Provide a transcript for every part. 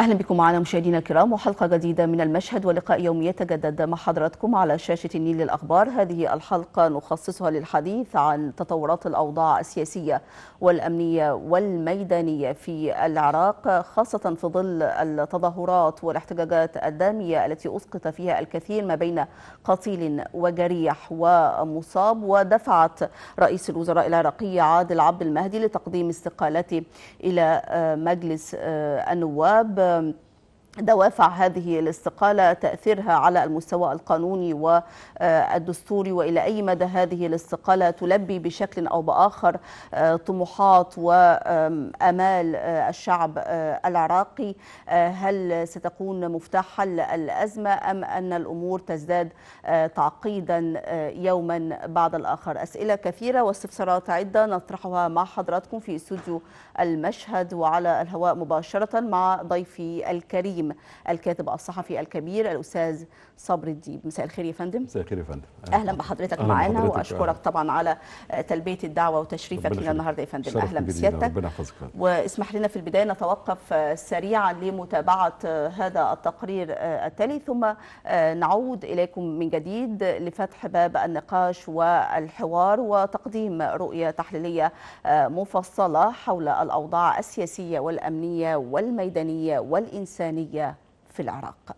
أهلا بكم معنا مشاهدينا الكرام وحلقة جديدة من المشهد ولقاء يومي يتجدد مع حضراتكم على شاشة النيل للأخبار هذه الحلقة نخصصها للحديث عن تطورات الأوضاع السياسية والأمنية والميدانية في العراق خاصة في ظل التظاهرات والاحتجاجات الدامية التي أسقط فيها الكثير ما بين قتيل وجريح ومصاب ودفعت رئيس الوزراء العراقي عادل عبد المهدي لتقديم استقالته إلى مجلس النواب دوافع هذه الاستقالة تأثيرها على المستوى القانوني والدستوري وإلى أي مدى هذه الاستقالة تلبي بشكل أو بآخر طموحات وأمال الشعب العراقي هل ستكون مفتاح حل الأزمة أم أن الأمور تزداد تعقيدا يوما بعد الآخر أسئلة كثيرة واستفسارات عدة نطرحها مع حضراتكم في استوديو المشهد وعلى الهواء مباشرة مع ضيفي الكريم الكاتب الصحفي الكبير الأستاذ صبري الديب مساء الخير يا فندم مساء الخير يا فندم أهلا بحضرتك أهلا معنا بحضرتك. وأشكرك طبعا على تلبية الدعوة وتشريفك ربنا لنا يخليك. النهاردة يا فندم شرف أهلا جديد. بسيادتك ربنا يحفظك يا فندم. واسمح لنا في البداية نتوقف سريعا لمتابعة هذا التقرير التالي ثم نعود إليكم من جديد لفتح باب النقاش والحوار وتقديم رؤية تحليلية مفصلة حول الأوضاع السياسية والأمنية والميدانية والإنسانية في العراق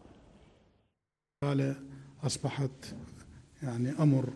الحالة أصبحت يعني أمر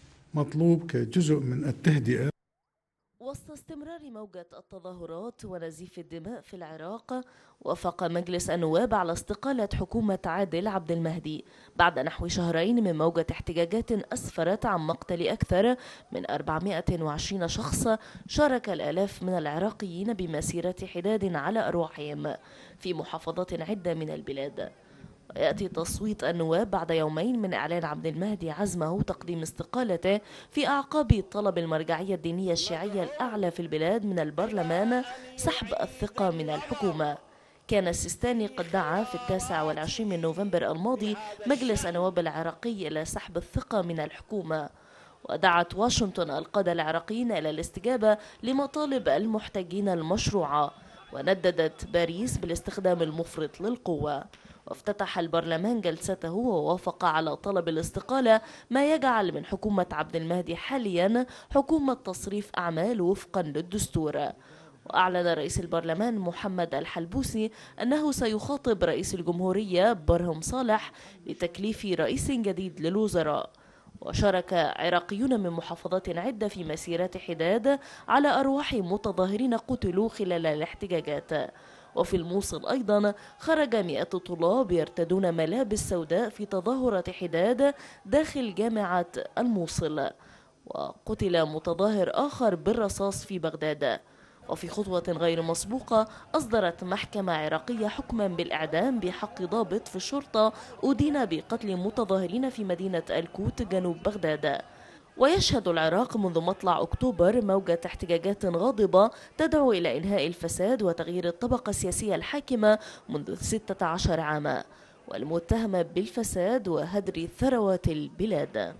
مطلوب كجزء من التهدئة وسط استمرار موجة التظاهرات ونزيف الدماء في العراق وافق مجلس النواب على استقالة حكومة عادل عبد المهدي بعد نحو شهرين من موجة احتجاجات أسفرت عن مقتل أكثر من 420 شخص شارك الآلاف من العراقيين بمسيرة حداد على أرواحهم في محافظات عدة من البلاد ويأتي تصويت النواب بعد يومين من إعلان عبد المهدي عزمه تقديم استقالته في أعقاب طلب المرجعية الدينية الشيعية الأعلى في البلاد من البرلمان سحب الثقة من الحكومة كان السيستاني قد دعا في التاسع والعشرين من نوفمبر الماضي مجلس النواب العراقي إلى سحب الثقة من الحكومة ودعت واشنطن القادة العراقيين إلى الاستجابة لمطالب المحتجين المشروعة ونددت باريس بالاستخدام المفرط للقوة وافتتح البرلمان جلسته ووافق على طلب الاستقالة ما يجعل من حكومة عبد المهدي حاليا حكومة تصريف أعمال وفقا للدستور وأعلن رئيس البرلمان محمد الحلبوسي أنه سيخاطب رئيس الجمهورية برهم صالح لتكليف رئيس جديد للوزراء وشارك عراقيون من محافظات عدة في مسيرات حداد على أرواح متظاهرين قتلوا خلال الاحتجاجات وفي الموصل أيضا خرج مئات الطلاب يرتدون ملابس سوداء في تظاهرة حداد داخل جامعة الموصل وقتل متظاهر آخر بالرصاص في بغداد وفي خطوة غير مسبوقة أصدرت محكمة عراقية حكما بالإعدام بحق ضابط في الشرطة أدين بقتل متظاهرين في مدينة الكوت جنوب بغداد ويشهد العراق منذ مطلع أكتوبر موجة احتجاجات غاضبة تدعو إلى إنهاء الفساد وتغيير الطبقة السياسية الحاكمة منذ 16 عاما والمتهمة بالفساد وهدر ثروات البلاد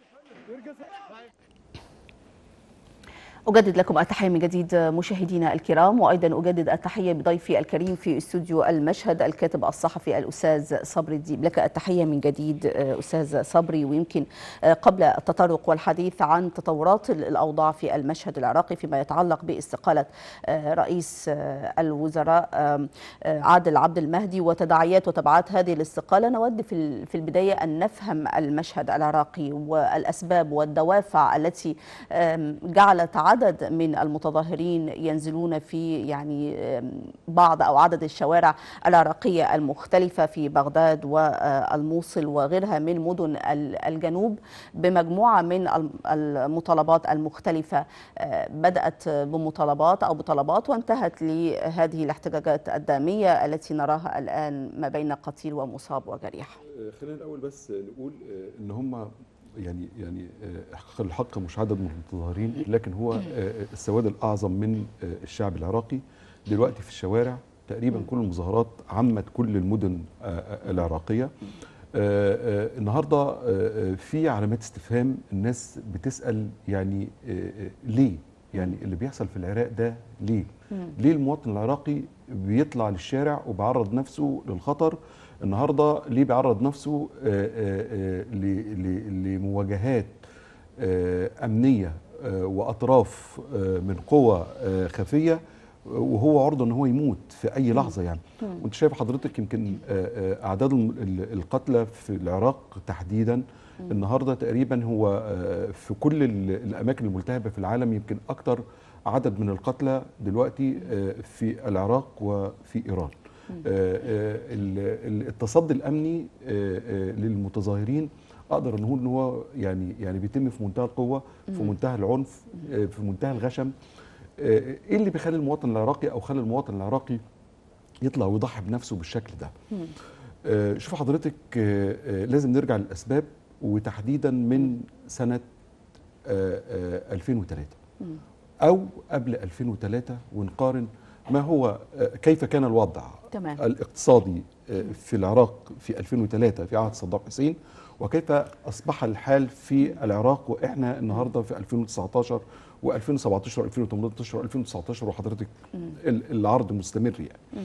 أجدد لكم التحية من جديد مشاهدينا الكرام وأيضا أجدد التحية بضيفي الكريم في استوديو المشهد الكاتب الصحفي الأستاذ صبري الديب لك التحية من جديد أستاذ صبري ويمكن قبل التطرق والحديث عن تطورات الأوضاع في المشهد العراقي فيما يتعلق باستقالة رئيس الوزراء عادل عبد المهدي وتداعيات وتبعات هذه الاستقالة نود في في البداية أن نفهم المشهد العراقي والأسباب والدوافع التي جعلت عدد من المتظاهرين ينزلون في يعني بعض او عدد الشوارع العراقيه المختلفه في بغداد والموصل وغيرها من مدن الجنوب بمجموعه من المطالبات المختلفه بدات بمطالبات او بطلبات وانتهت لهذه الاحتجاجات الداميه التي نراها الان ما بين قتيل ومصاب وجريح. خلينا الاول بس نقول ان هم يعني يعني حق الحق مش عدد من المتظاهرين لكن هو السواد الاعظم من الشعب العراقي دلوقتي في الشوارع تقريبا كل المظاهرات عمت كل المدن العراقيه النهارده في علامات استفهام الناس بتسال يعني ليه يعني اللي بيحصل في العراق ده ليه ليه المواطن العراقي بيطلع للشارع وبيعرض نفسه للخطر النهارده ليه بيعرض نفسه آه، آه، آه، ل- ل- لمواجهات آه، امنيه آه، واطراف آه، من قوى آه، خفيه وهو عرضه ان هو يموت في اي لحظه يعني وانت شايف حضرتك يمكن آه، آه، اعداد الم- ال- القتلى في العراق تحديدا النهارده تقريبا هو آه، في كل ال- الاماكن الملتهبه في العالم يمكن اكتر عدد من القتلى دلوقتي آه، في العراق وفي ايران آه، آه، ال- ال- التصدي الامني آه، آه، للمتظاهرين اقدر نقول ان هو يعني يعني بيتم في منتهى القوه في منتهى العنف آه، في منتهى الغشم آه، ايه اللي بيخلي المواطن العراقي او خلى المواطن العراقي يطلع ويضحي بنفسه بالشكل ده آه، شوف حضرتك آه، آه، لازم نرجع للاسباب وتحديدا من سنه آه، آه، 2003 او قبل 2003 ونقارن ما هو آه، كيف كان الوضع تمام. الاقتصادي آه، في العراق في 2003 في عهد صدام حسين وكيف اصبح الحال في العراق واحنا النهارده في 2019 و2017 و2018 و2019 وحضرتك ال- العرض مستمر يعني آه،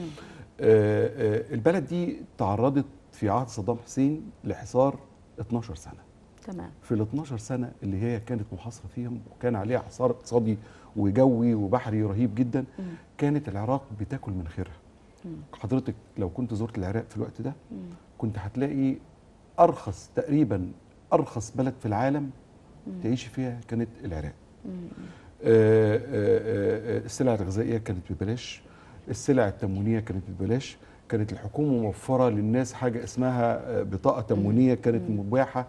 آه، البلد دي تعرضت في عهد صدام حسين لحصار 12 سنه تمام في ال 12 سنه اللي هي كانت محاصره فيهم وكان عليها حصار اقتصادي وجوي وبحري رهيب جدا كانت العراق بتاكل من خيرها حضرتك لو كنت زرت العراق في الوقت ده كنت هتلاقي ارخص تقريبا ارخص بلد في العالم تعيش فيها كانت العراق آه، آه، آه، السلع الغذائيه كانت ببلاش السلع التموينيه كانت ببلاش كانت الحكومه موفره للناس حاجه اسمها آه، بطاقه تموينيه كانت مباحه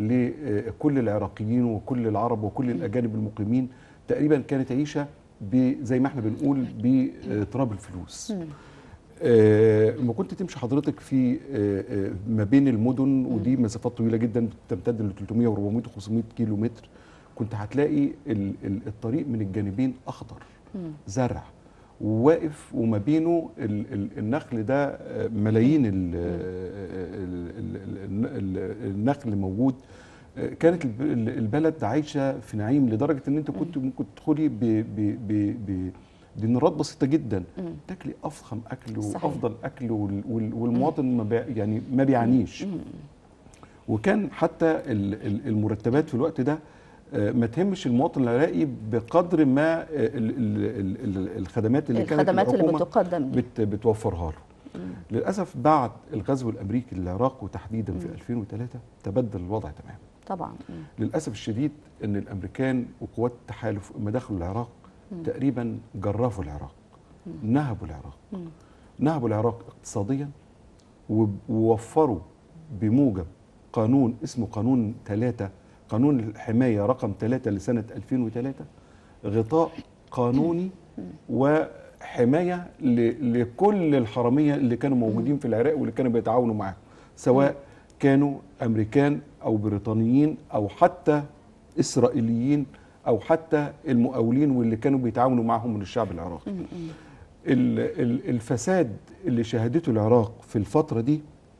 لكل العراقيين وكل العرب وكل الاجانب المقيمين تقريبا كانت عيشه ب- زي ما احنا بنقول بتراب الفلوس آه، لما كنت تمشي حضرتك في آه، آه، ما بين المدن ودي مسافات طويله جدا تمتد ل 300 و400 و500 كيلو متر كنت هتلاقي ال- ال- الطريق من الجانبين اخضر زرع وواقف وما بينه ال- ال- النخل ده آه، ملايين ال- ال- ال- ال- ال- النخل موجود آه، كانت الب- ال- البلد عايشه في نعيم لدرجه ان انت كنت ممكن تدخلي ب- ب- ب- ب- دينارات بسيطه جدا تاكلي افخم اكل صحيح. وافضل اكل وال- وال- والمواطن ما بي يعني ما بيعانيش وكان حتى ال- ال- المرتبات في الوقت ده آه، ما تهمش المواطن العراقي بقدر ما آه، ال- ال- ال- ال- الخدمات اللي كانت الخدمات اللي الحكومة بتقدم دي. بت بتوفرها له للاسف بعد الغزو الامريكي للعراق وتحديدا في 2003 تبدل الوضع تماما طبعا مم. للاسف الشديد ان الامريكان وقوات التحالف لما دخلوا العراق تقريبا جرفوا العراق نهبوا العراق نهبوا العراق اقتصاديا وب- ووفروا بموجب قانون اسمه قانون ثلاثة قانون الحماية رقم ثلاثة لسنة 2003 غطاء قانوني وحماية ل- لكل الحرامية اللي كانوا موجودين في العراق واللي كانوا بيتعاونوا معاهم سواء كانوا أمريكان أو بريطانيين أو حتى إسرائيليين أو حتى المقاولين واللي كانوا بيتعاونوا معهم من الشعب العراقي ال- ال- الفساد اللي شهدته العراق في الفترة دي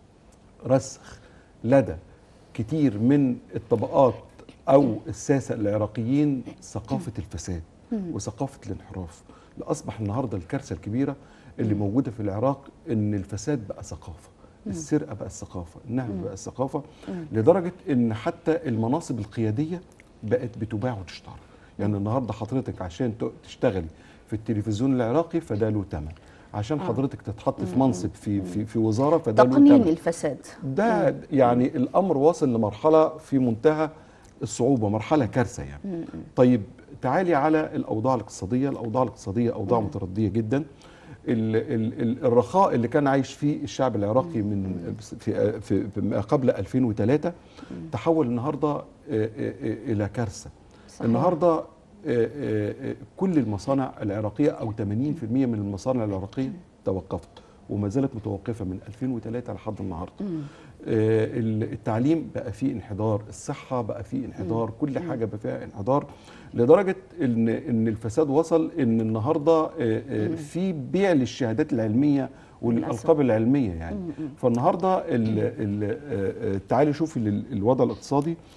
رسخ لدى كتير من الطبقات أو الساسة العراقيين ثقافة الفساد وثقافة الانحراف لأصبح النهاردة الكارثة الكبيرة اللي موجودة في العراق إن الفساد بقى ثقافة السرقة بقى الثقافة النهب بقى الثقافة لدرجة إن حتى المناصب القيادية بقت بتباع وتشترى يعني النهاردة حضرتك عشان ت- تشتغلي في التلفزيون العراقي فده له ثمن عشان حضرتك تتحط في منصب في في في وزاره فده له تقنين ثمن الفساد ده يعني الامر واصل لمرحله في منتهى الصعوبه مرحله كارثه يعني طيب تعالي على الاوضاع الاقتصاديه الاوضاع الاقتصاديه اوضاع مترديه جدا ال ال ال الرخاء اللي كان عايش فيه الشعب العراقي من في, في, في ما قبل 2003 تحول النهارده آه، آه، آه، الى كارثه صحيح. النهارده آه، آه، آه، كل المصانع العراقيه او 80% من المصانع العراقيه توقفت وما زالت متوقفه من 2003 لحد النهارده آه، التعليم بقى فيه انحدار الصحه بقى فيه انحدار كل حاجه بقى فيها انحدار لدرجه ان ان الفساد وصل ان النهارده آه، آه، في بيع للشهادات العلميه والالقاب العلميه يعني فالنهارده ال- ال- آه، آه، تعالي شوفي ال- الوضع الاقتصادي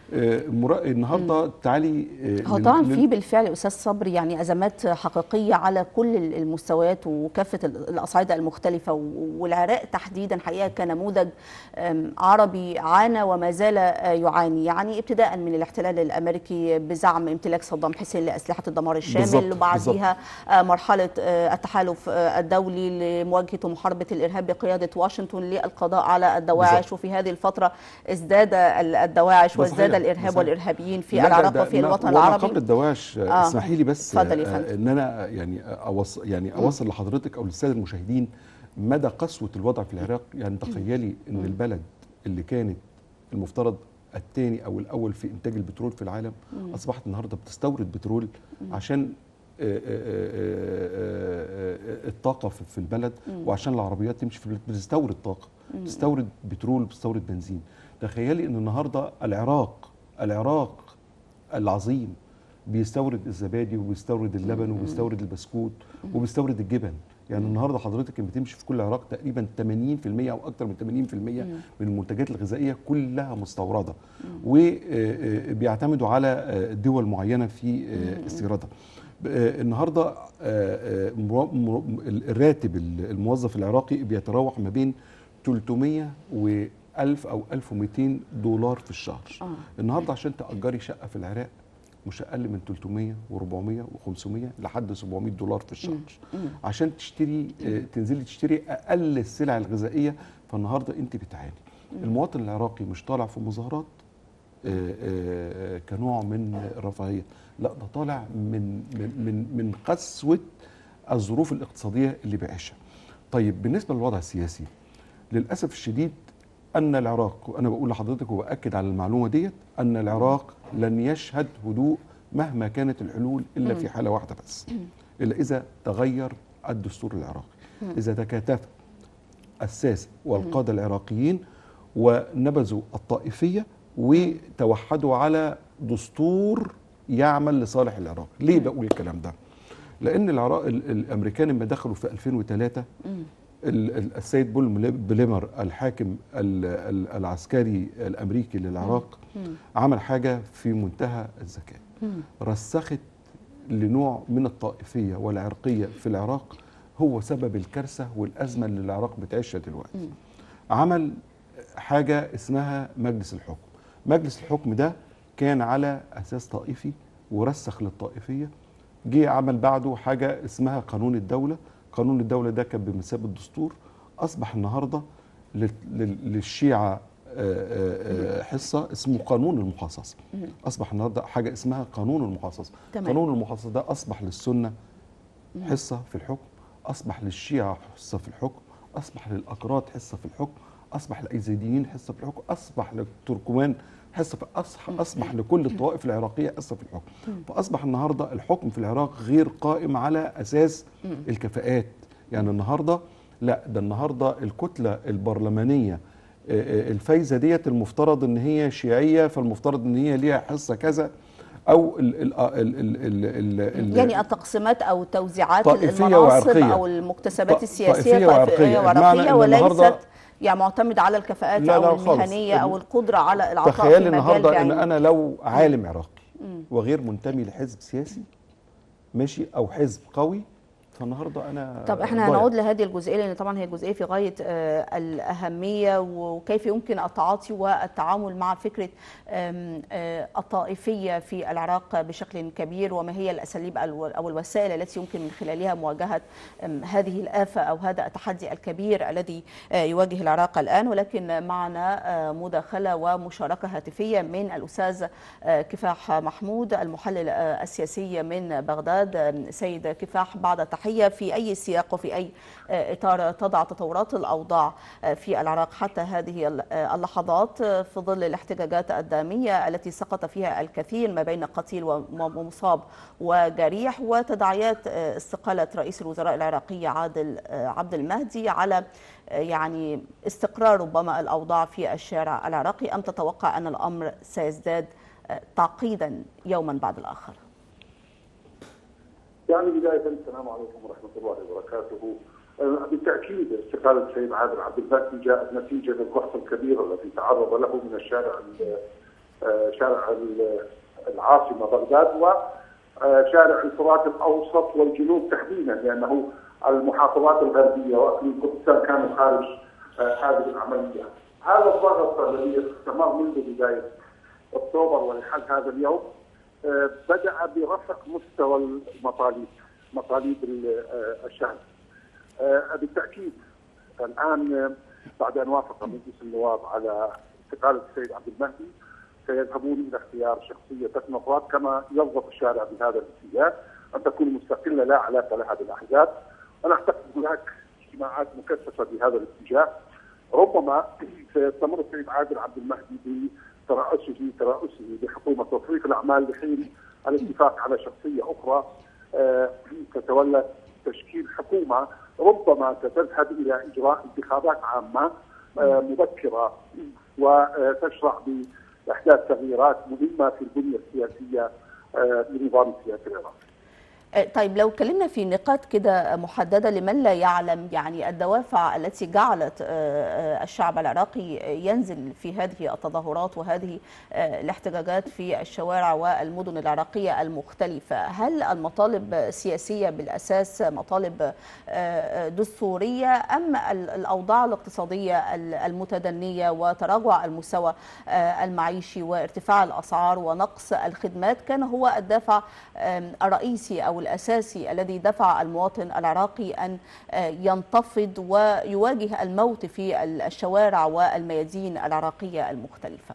آه، مرا- النهارده تعالي آه، هو لل- طبعا لل- في بالفعل استاذ صبري يعني ازمات حقيقيه على كل المستويات وكافه الاصعده المختلفه والعراق تحديدا حقيقه كنموذج أم، عربي عانى وما زال آه، يعاني يعني ابتداء من الاحتلال الامريكي بزعم امتلاك صدام حسين لاسلحه الدمار الشامل بالظبط، وبعديها آه، مرحله آه، التحالف آه، الدولي لمواجهه ومحاربه الارهاب بقياده واشنطن للقضاء على الدواعش بالظبط. وفي هذه الفتره ازداد ال- الدواعش ده وازداد صحيح، الارهاب ده صحيح. والارهابيين في لا، ده- العراق ده وفي ما- الوطن وما العربي قبل الدواعش آه. آه. اسمحي لي بس اتفضل يا آه، فندم. ان انا يعني اوصل يعني اوصل لحضرتك او للساده المشاهدين مدى قسوه الوضع في العراق يعني تخيلي ان البلد اللي كانت المفترض الثاني او الاول في انتاج البترول في العالم اصبحت النهارده بتستورد بترول عشان آه، آه، آه، آه، آه، الطاقه في في البلد وعشان العربيات تمشي في البلد بتستورد طاقه بتستورد بترول بتستورد بنزين تخيلي ان النهارده العراق العراق العظيم بيستورد الزبادي وبيستورد اللبن وبيستورد البسكوت وبيستورد الجبن يعني النهارده حضرتك لما بتمشي في كل العراق تقريبا 80% او اكثر من 80% من المنتجات الغذائيه كلها مستورده وبيعتمدوا على آه، دول معينه في آه، استيرادها آه، النهارده آه، آه، مرا- مرا- الراتب الموظف العراقي بيتراوح ما بين 300 و 1000 او 1200 دولار في الشهر آه. النهارده عشان تأجري شقه في العراق مش اقل من 300 و400 و500 لحد 700 دولار في الشهر عشان تشتري آه، تنزلي تشتري اقل السلع الغذائيه فالنهارده انت بتعاني المواطن العراقي مش طالع في مظاهرات آه، آه، كنوع من الرفاهيه لا ده طالع من من من من قسوه الظروف الاقتصاديه اللي بيعيشها طيب بالنسبه للوضع السياسي للاسف الشديد ان العراق وانا بقول لحضرتك وباكد على المعلومه ديت ان العراق لن يشهد هدوء مهما كانت الحلول الا في حاله واحده بس الا اذا تغير الدستور العراقي اذا تكاتف الساسه والقاده العراقيين ونبذوا الطائفيه وتوحدوا على دستور يعمل لصالح العراق ليه بقول الكلام ده لان العراق ال- الامريكان لما دخلوا في 2003 ال- ال- السيد بول ملي- بليمر الحاكم ال- ال- العسكري الامريكي للعراق عمل حاجه في منتهى الذكاء رسخت لنوع من الطائفيه والعرقيه في العراق هو سبب الكارثه والازمه اللي العراق بتعيشها دلوقتي عمل حاجه اسمها مجلس الحكم مجلس الحكم ده كان على اساس طائفي ورسخ للطائفيه جه عمل بعده حاجه اسمها قانون الدوله قانون الدوله ده كان بمثابه الدستور اصبح النهارده لل- لل- للشيعه آه، آه، حصه اسمه قانون المحاصصه اصبح النهارده حاجه اسمها قانون المحاصصه تمام. قانون المحاصصه ده اصبح للسنه حصه في الحكم اصبح للشيعه حصه في الحكم اصبح للاكراد حصه في الحكم اصبح الايزيديين حصه في الحكم اصبح للتركمان حصه في أصح اصبح لكل الطوائف العراقيه حصه في الحكم فاصبح النهارده الحكم في العراق غير قائم على اساس الكفاءات يعني النهارده لا ده النهارده الكتله البرلمانيه آه، آه، الفايزه ديت المفترض ان هي شيعيه فالمفترض ان هي ليها حصه كذا او ال ال ال ال ال ال ال يعني التقسيمات او توزيعات طائفية المناصب وعرقية. او المكتسبات ط- السياسيه طائفية وعرقية. بمعنى وعرقيه إن وليست النهاردة- يعني معتمد على الكفاءات لا، لا او خالص. المهنيه او القدره على العطاء في تخيلي مجال النهارده ان بعينه. انا لو عالم عراقي وغير منتمي لحزب سياسي ماشي او حزب قوي فالنهارده انا طب احنا ضايع. هنعود لهذه الجزئيه لان طبعا هي جزئيه في غايه آه، الاهميه وكيف يمكن التعاطي والتعامل مع فكره آم، آه، الطائفيه في العراق بشكل كبير وما هي الاساليب الو- او الوسائل التي يمكن من خلالها مواجهه آم، هذه الافه او هذا التحدي الكبير الذي آه، يواجه العراق الان ولكن معنا آه، مداخله ومشاركه هاتفيه من الاستاذ آه، كفاح محمود المحلل آه، السياسي من بغداد آه، سيد كفاح بعد التحيه في اي سياق وفي اي آه، اطار تضع تطورات الاوضاع آه، في العراق حتى هذه ال- آه، اللحظات آه، في ظل الاحتجاجات الداميه التي سقط فيها الكثير ما بين قتيل وم- ومصاب وجريح وتداعيات آه، استقاله رئيس الوزراء العراقي عادل آه، عبد المهدي على آه، يعني استقرار ربما الاوضاع في الشارع العراقي ام تتوقع ان الامر سيزداد آه، تعقيدا يوما بعد الاخر؟ يعني بداية السلام عليكم ورحمة الله وبركاته. آه، بالتأكيد استقالة السيد عادل عبد الباقي جاءت نتيجة للضغط الكبير الذي تعرض له من الشارع ال- آه، شارع ال- العاصمه بغداد وشارع الفرات الاوسط والجنوب تحديدا لانه المحافظات الغربيه واقليم كردستان كانوا خارج آه، هذه العمليه. هذا الضغط الذي استمر منذ بدايه اكتوبر ولحد هذا اليوم آه، بدا برفع مستوى المطالب مطالب ال- آه، الشعب. آه، بالتاكيد الان آه، بعد ان وافق مجلس النواب على استقاله السيد عبد المهدي سيذهبون الى اختيار شخصيه تكنوقراط كما يوظف الشارع بهذا الاتجاه ان تكون مستقله لا علاقه لها بالاحزاب. انا اعتقد هناك اجتماعات مكثفه بهذا الاتجاه ربما سيستمر السيد عادل عبد المهدي بترأسه ترأسه بحكومه تطوير الاعمال لحين الاتفاق على شخصيه اخرى آه، تتولى تشكيل حكومه ربما ستذهب الى اجراء انتخابات عامه آه، مبكره وتشرع باحداث تغييرات مهمه في البنيه السياسيه آه، لنظام السياسي العراقي. آه، طيب لو اتكلمنا في نقاط كده محددة لمن لا يعلم يعني الدوافع التي جعلت آه، آه، الشعب العراقي ينزل في هذه التظاهرات وهذه آه، الاحتجاجات في الشوارع والمدن العراقية المختلفة هل المطالب سياسية بالأساس مطالب آه، آه، دستورية أم ال- الأوضاع الاقتصادية ال- المتدنية وتراجع المستوى آه، المعيشي وارتفاع الأسعار ونقص الخدمات كان هو الدافع آم، الرئيسي أو الأساسي الذي دفع المواطن العراقي أن آه، ينتفض ويواجه الموت في ال- الشوارع والميادين العراقية المختلفة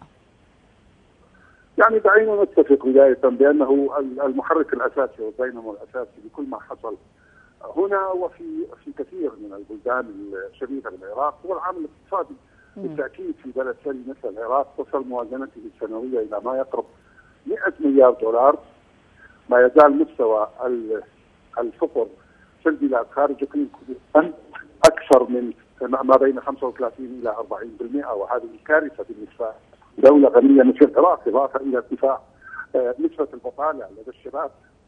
يعني دعينا نتفق بداية بأنه المحرك الأساسي والدينامو الأساسي لكل ما حصل هنا وفي في كثير من البلدان الشبيهة بالعراق هو العامل الاقتصادي بالتأكيد في بلد ثري مثل العراق تصل موازنته السنوية إلى ما يقرب 100 مليار دولار ما يزال مستوى ال- الفقر في البلاد خارج اقليم كردستان اكثر من ما بين 35 الى 40% وهذه كارثه بالنسبه دوله غنيه مثل العراق اضافه الى ارتفاع آه، نسبه البطاله لدى الشباب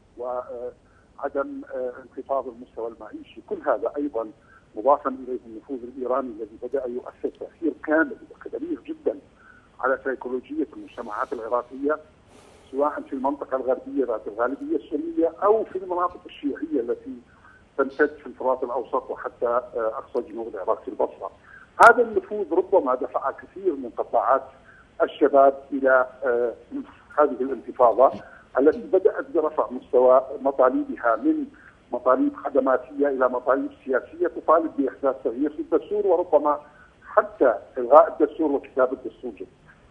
وعدم انخفاض المستوى المعيشي، كل هذا ايضا مضافا اليه النفوذ الايراني الذي بدا يؤثر تاثير كامل وكبير جدا على سيكولوجيه المجتمعات العراقيه سواء في المنطقة الغربية ذات الغالبية السنية أو في المناطق الشيعية التي تمتد في الفرات الأوسط وحتى آه، أقصى جنوب العراق في البصرة هذا النفوذ ربما دفع كثير من قطاعات الشباب إلى آه، هذه الانتفاضة التي بدأت برفع مستوى مطالبها من مطالب خدماتية إلى مطالب سياسية تطالب بإحداث تغيير في الدستور وربما حتى إلغاء الدستور وكتابة دستور جديد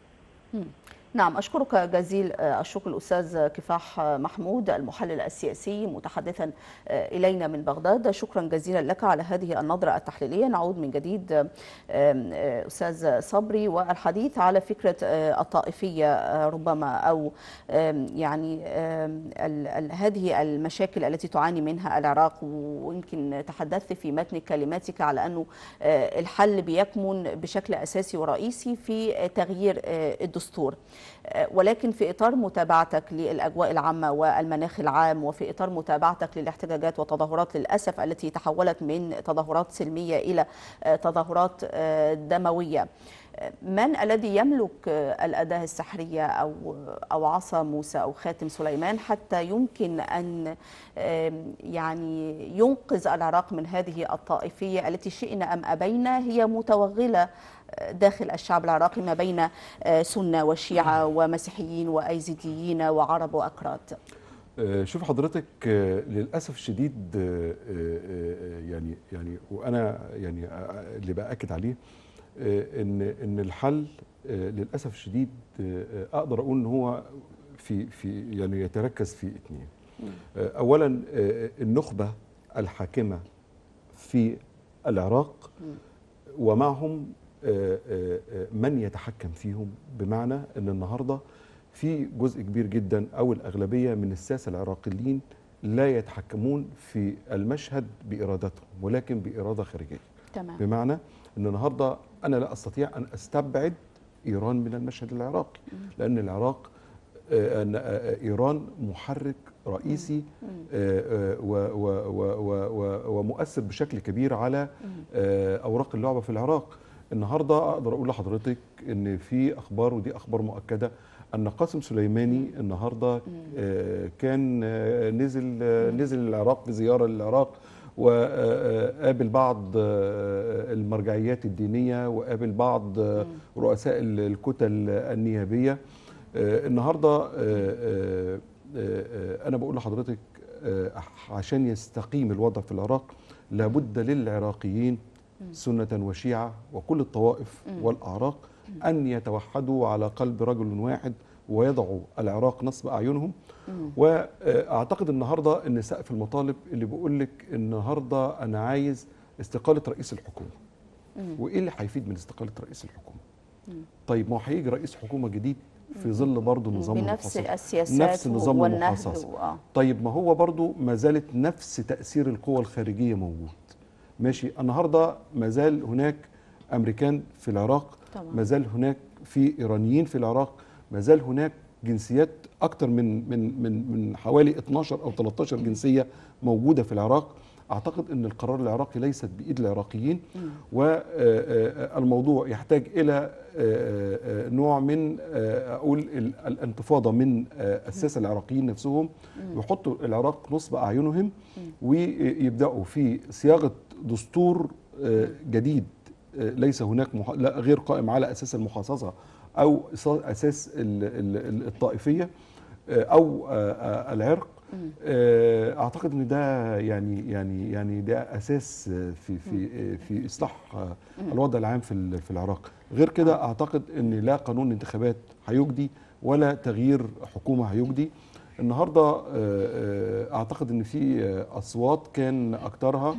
نعم أشكرك جزيل آه، الشكر الأستاذ كفاح آه، محمود المحلل السياسي متحدثا آه، إلينا من بغداد شكرا جزيلا لك على هذه النظرة التحليلية نعود من جديد آه، آه، أستاذ صبري والحديث على فكرة آه، الطائفية آه، ربما أو آم، يعني آم، ال- ال- هذه المشاكل التي تعاني منها العراق ويمكن تحدثت في متن كلماتك على أنه آه، الحل بيكمن بشكل أساسي ورئيسي في آه، تغيير آه، الدستور آه، ولكن في إطار متابعتك للأجواء العامة والمناخ العام وفي إطار متابعتك للاحتجاجات والتظاهرات للأسف التي تحولت من تظاهرات سلمية إلى آه، تظاهرات آه، دموية آه، من الذي يملك آه، الأداة السحرية أو أو عصا موسى أو خاتم سليمان حتى يمكن أن آم، يعني ينقذ العراق من هذه الطائفية التي شئنا أم أبينا هي متوغلة داخل الشعب العراقي ما بين آه، سنة وشيعة ومسيحيين وأيزيديين وعرب وأكراد آه، شوف حضرتك آه، للاسف الشديد آه، آه، آه، يعني يعني وانا يعني آه، اللي باكد عليه آه، ان ان الحل آه، للاسف الشديد آه، آه، اقدر اقول ان هو في في يعني يتركز في اثنين آه، اولا آه، النخبه الحاكمه في العراق ومعهم آه، آه، آه، من يتحكم فيهم بمعنى ان النهارده في جزء كبير جدا او الاغلبيه من الساسه العراقيين لا يتحكمون في المشهد بارادتهم ولكن باراده خارجيه تمام بمعنى ان النهارده انا لا استطيع ان استبعد ايران من المشهد العراقي لان العراق آه، أن- آه، ايران محرك رئيسي آه، آه، و- و- و- و- و- ومؤثر بشكل كبير على آه، اوراق اللعبه في العراق النهارده اقدر اقول لحضرتك ان في اخبار ودي اخبار مؤكده ان قاسم سليماني النهارده آه، كان آه، نزل آه، نزل العراق بزياره للعراق وقابل بعض آه، المرجعيات الدينيه وقابل بعض آه، رؤساء ال- الكتل النيابيه آه، النهارده آه، آه، آه، انا بقول لحضرتك آه، عشان يستقيم الوضع في العراق لابد للعراقيين سنة وشيعة وكل الطوائف والأعراق أن يتوحدوا على قلب رجل واحد ويضعوا العراق نصب أعينهم وأعتقد النهاردة أن سقف المطالب اللي بيقول لك النهاردة أنا عايز استقالة رئيس الحكومة وإيه اللي هيفيد من استقالة رئيس الحكومة طيب ما هو هيجي رئيس حكومة جديد في ظل برضه نظام بنفس المحاصصة. السياسات نفس نظام والنهج المحاصصة و- آه. طيب ما هو برضو ما زالت نفس تأثير القوى الخارجية موجود ماشي النهاردة ما زال هناك أمريكان في العراق طبعاً. ما زال هناك في إيرانيين في العراق ما زال هناك جنسيات أكتر من من من من حوالي 12 أو 13 جنسية موجودة في العراق أعتقد أن القرار العراقي ليست بإيد العراقيين والموضوع يحتاج إلى آه، آه، نوع من آه، أقول ال- الانتفاضة من آه، الساسة العراقيين نفسهم يحطوا العراق نصب أعينهم ويبدأوا في صياغة دستور آه، جديد آه، ليس هناك مح... لا غير قائم على أساس المحاصصة أو إصا- أساس ال- ال- ال- الطائفية آه، أو آه، آه، العرق آه، اعتقد ان ده يعني يعني يعني ده اساس آه، في في آه، في اصلاح آه، الوضع العام في ال- في العراق غير كده اعتقد ان لا قانون انتخابات هيجدي ولا تغيير حكومه هيجدي النهارده آه، آه، اعتقد ان في آه، اصوات كان اكثرها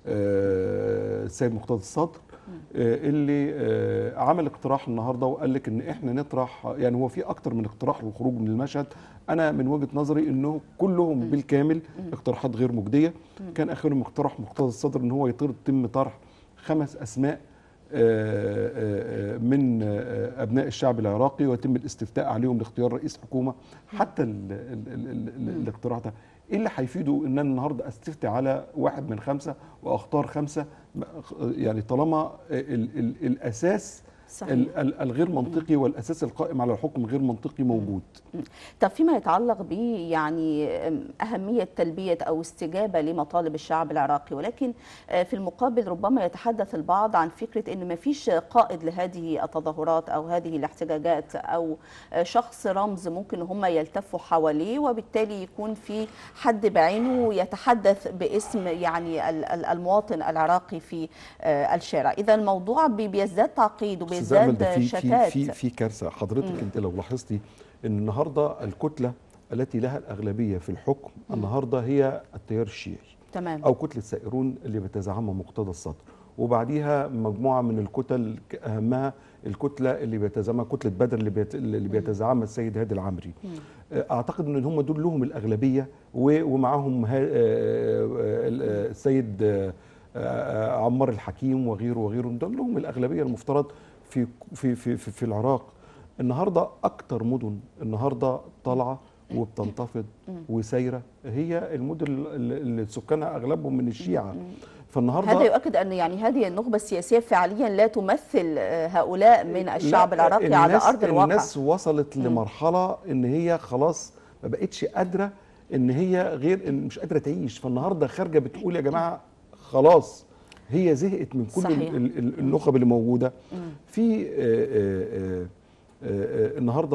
آه، السيد مقتدى الصدر آه، اللي آه، عمل اقتراح النهارده وقال لك ان احنا نطرح يعني هو في اكتر من اقتراح للخروج من المشهد انا من وجهه نظري انه كلهم بالكامل اقتراحات غير مجديه كان اخرهم اقتراح مقتدى الصدر ان هو يطر يتم طرح خمس اسماء آه، آه، آه، من آه، ابناء الشعب العراقي ويتم الاستفتاء عليهم لاختيار رئيس حكومه حتى ال ال ال ال ال الاقتراح ده ايه اللي هيفيده ان انا النهارده استفتي على واحد من خمسه واختار خمسه يعني طالما ال ال الاساس صحيح. ال- ال- الغير منطقي والاساس القائم على الحكم غير منطقي موجود طب فيما يتعلق ب يعني أهمية تلبية أو استجابة لمطالب الشعب العراقي ولكن آه، في المقابل ربما يتحدث البعض عن فكرة أن ما فيش قائد لهذه التظاهرات أو هذه الاحتجاجات أو آه، شخص رمز ممكن هم يلتفوا حواليه وبالتالي يكون في حد بعينه يتحدث باسم يعني ال- ال- المواطن العراقي في آه، الشارع إذا الموضوع بي- بيزداد تعقيد أستاذ أمل، وبيزداد ده في في شتات في في كارثه حضرتك انت لو لاحظتي ان النهارده الكتله التي لها الاغلبيه في الحكم النهارده هي التيار الشيعي تمام او كتله سائرون اللي بيتزعمها مقتدى الصدر وبعديها مجموعه من الكتل اهمها الكتله اللي بيتزعمها كتله بدر اللي بيت اللي بيتزعمها السيد هادي العمري اعتقد ان هم دول لهم الاغلبيه و- ومعاهم ها- آه، آه، آه، السيد آه، آه، عمار الحكيم وغيره وغيره دول لهم الاغلبيه المفترض في في في في, في العراق النهارده اكتر مدن النهارده طالعه وبتنتفض وسايره هي المدن اللي اللي سكانها اغلبهم من الشيعه فالنهارده هذا يؤكد ان يعني هذه النخبه السياسيه فعليا لا تمثل آه، هؤلاء من الشعب لا، العراقي على الناس- ارض الواقع الناس وصلت لمرحله ان هي خلاص ما بقتش قادره ان هي غير ان مش قادره تعيش فالنهارده خارجه بتقول يا جماعه خلاص هي زهقت من كل صحيح. ال- ال- النخب اللي موجوده في آه، آه، آه، آه، النهارده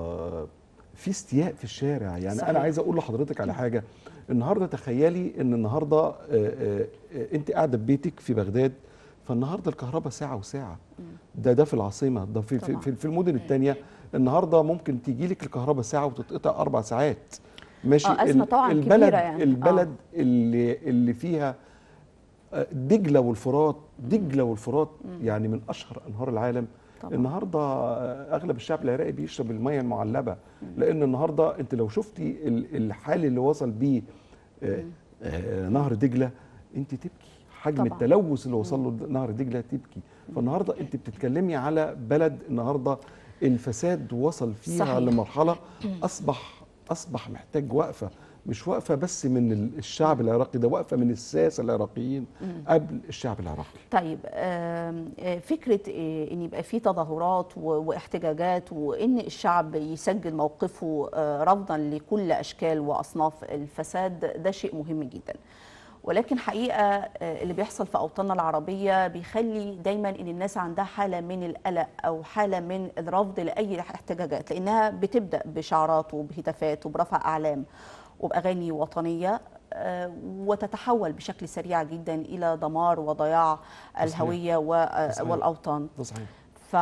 في استياء في الشارع يعني صحيح. انا عايز اقول لحضرتك على حاجه النهارده تخيلي ان النهارده آه، آه، آه، انت قاعده في بيتك في بغداد فالنهارده الكهرباء ساعه وساعه ده ده في العاصمه ده في في, طبعاً. في, في المدن الثانيه النهارده ممكن تيجي لك الكهرباء ساعه وتتقطع اربع ساعات ماشي آه، أزمة ال- طبعاً البلد كبيرة يعني. البلد اللي اللي فيها آه، دجله والفرات دجله والفرات يعني من اشهر انهار العالم طبعاً. النهارده آه، اغلب الشعب العراقي بيشرب الميه المعلبه لان النهارده انت لو شفتي ال- الحال اللي وصل بيه آه، آه، نهر دجله انت تبكي حجم طبعاً. التلوث اللي وصل له نهر دجله تبكي فالنهارده انت بتتكلمي على بلد النهارده الفساد وصل فيها صحيح. لمرحله اصبح اصبح محتاج وقفه مش واقفه بس من ال- الشعب العراقي ده واقفه من الساسه العراقيين قبل الشعب العراقي طيب آم، آه، فكرة آه، إن يبقى في تظاهرات و- واحتجاجات وإن الشعب يسجل موقفه آه، رفضا لكل أشكال وأصناف الفساد ده شيء مهم جدا ولكن حقيقة آه، اللي بيحصل في أوطاننا العربية بيخلي دايما إن الناس عندها حالة من القلق أو حالة من الرفض لأي احتجاجات لأنها بتبدأ بشعارات وبهتافات وبرفع أعلام وبأغاني وطنية آه، وتتحول بشكل سريع جدا إلى دمار وضياع الهوية و- آه، صحيح. والأوطان ده صحيح ف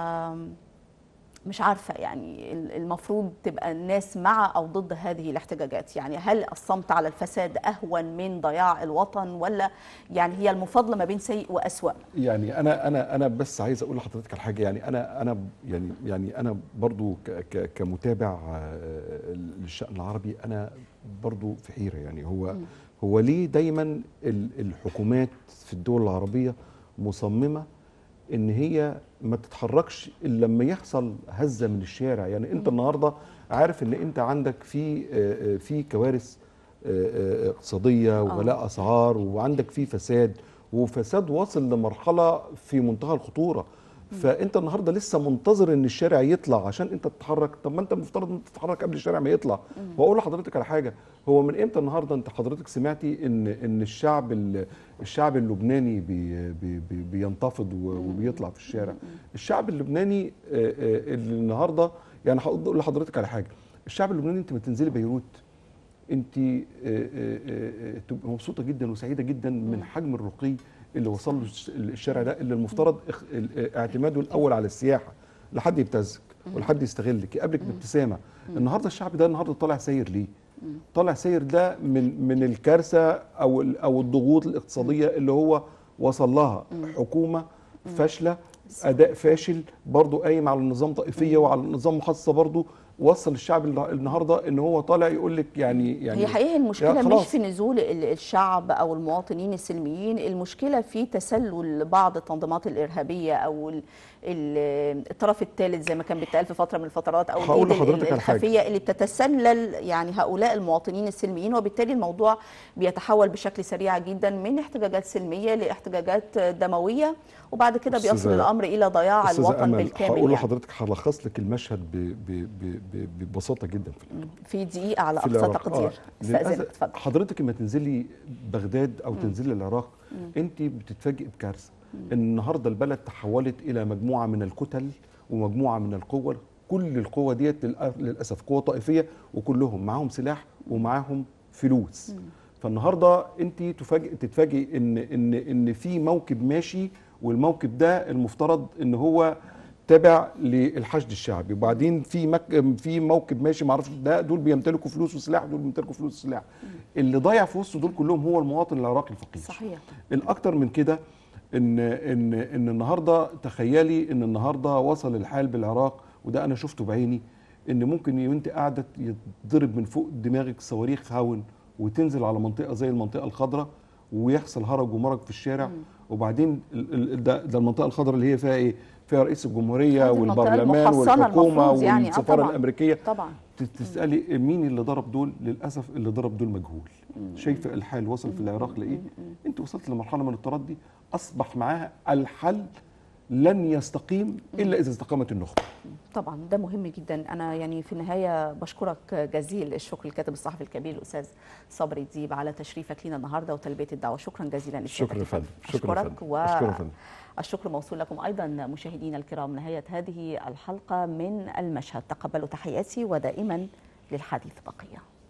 مش عارفة يعني ال- المفروض تبقى الناس مع أو ضد هذه الاحتجاجات يعني هل الصمت على الفساد أهون من ضياع الوطن ولا يعني هي المفاضلة ما بين سيء وأسوأ يعني انا انا انا بس عايز اقول لحضرتك على حاجه يعني انا انا يعني يعني انا برضو ك ك كمتابع آه، للشان العربي انا برضو في حيره يعني هو هو ليه دايما ال- الحكومات في الدول العربيه مصممه ان هي ما تتحركش الا لما يحصل هزه من الشارع يعني انت النهارده عارف ان انت عندك في آه، آه، في كوارث آه، آه، اقتصاديه وغلاء اسعار وعندك في فساد وفساد واصل لمرحله في منتهى الخطوره فانت النهارده لسه منتظر ان الشارع يطلع عشان انت تتحرك طب ما انت المفترض ان انت تتحرك قبل الشارع ما يطلع واقول لحضرتك على حاجه هو من امتى النهارده انت حضرتك سمعتي ان ان الشعب ال- الشعب اللبناني بي بي بي بينتفض و- وبيطلع في الشارع الشعب اللبناني آه، آه، اللي النهارده يعني هقول لحضرتك على حاجه الشعب اللبناني انت ما تنزلي بيروت انت آه، آه، آه، تبقى مبسوطه جدا وسعيده جدا من حجم الرقي اللي وصل له الش- الشارع ده اللي المفترض اخ- ال- آه، اعتماده الاول على السياحه لحد يبتزك ولحد يستغلك يقابلك بابتسامه النهارده الشعب ده النهارده طالع ساير ليه؟ طالع ساير ده من من الكارثه او ال- او الضغوط الاقتصاديه اللي هو وصل لها حكومه فاشله اداء فاشل برضه قايم على النظام طائفيه وعلى النظام محصه برضه وصل الشعب النه- النهارده ان هو طالع يقول لك يعني يعني هي حقيقة المشكلة يا مش خلاص. في نزول ال- الشعب أو المواطنين السلميين المشكلة في تسلل بعض التنظيمات الإرهابية أو ال- ال- الطرف الثالث زي ما كان بيتقال في فترة من الفترات أو هقول الإيد ال- لحضرتك على حاجة. الخفية اللي بتتسلل يعني هؤلاء المواطنين السلميين وبالتالي الموضوع بيتحول بشكل سريع جدا من احتجاجات سلمية لاحتجاجات دموية وبعد كده أستاذة- بيصل الأمر إلى ضياع أستاذة الوطن أمل، بالكامل هقول يعني. لحضرتك هلخص لك المشهد ب ب ب ب ببساطه جدا في الآخر. في دقيقة على في أقصى العراق. تقدير آه. استأذنك للأسف اتفضل حضرتك لما تنزلي بغداد او تنزلي العراق انت بتتفاجئ بكارثه ان النهارده البلد تحولت الى مجموعه من الكتل ومجموعه من القوى كل القوى ديت للأ- للاسف قوى طائفيه وكلهم معاهم سلاح ومعاهم فلوس فالنهارده انت تفاجئ تتفاجئ ان ان ان في موكب ماشي والموكب ده المفترض ان هو تابع للحشد الشعبي وبعدين في مك... في موكب ماشي معرفش ده دول بيمتلكوا فلوس وسلاح دول بيمتلكوا فلوس وسلاح اللي ضايع في وسط دول كلهم هو المواطن العراقي الفقير صحيح الاكتر من كده ان ان ان النهارده تخيلي ان النهارده وصل الحال بالعراق وده انا شفته بعيني ان ممكن وانت قاعده يتضرب من فوق دماغك صواريخ هاون وتنزل على منطقه زي المنطقه الخضراء ويحصل هرج ومرج في الشارع وبعدين ال- ال- ده, ده المنطقه الخضراء اللي هي فيها ايه؟ فيها رئيس الجمهوريه هذه المنطقة والبرلمان المحصنة والحكومه المفروض يعني. آه والسفاره طبعاً. الامريكيه طبعا ت- تسالي مين اللي ضرب دول للاسف اللي ضرب دول مجهول شايفه الحال وصل في العراق لايه انت وصلت لمرحله من التردي اصبح معاها الحل لن يستقيم الا اذا استقامت النخبه طبعا ده مهم جدا انا يعني في النهايه بشكرك جزيل الشكر الكاتب الصحفي الكبير الاستاذ صبري الديب على تشريفك لنا النهارده وتلبيه الدعوه شكرا جزيلا لسيادتك شكرا يا فندم شكرا يا اشكرك فندم اشكرا يا فندم والشكر موصول لكم ايضا مشاهدينا الكرام نهايه هذه الحلقه من المشهد تقبلوا تحياتي ودائما للحديث بقيه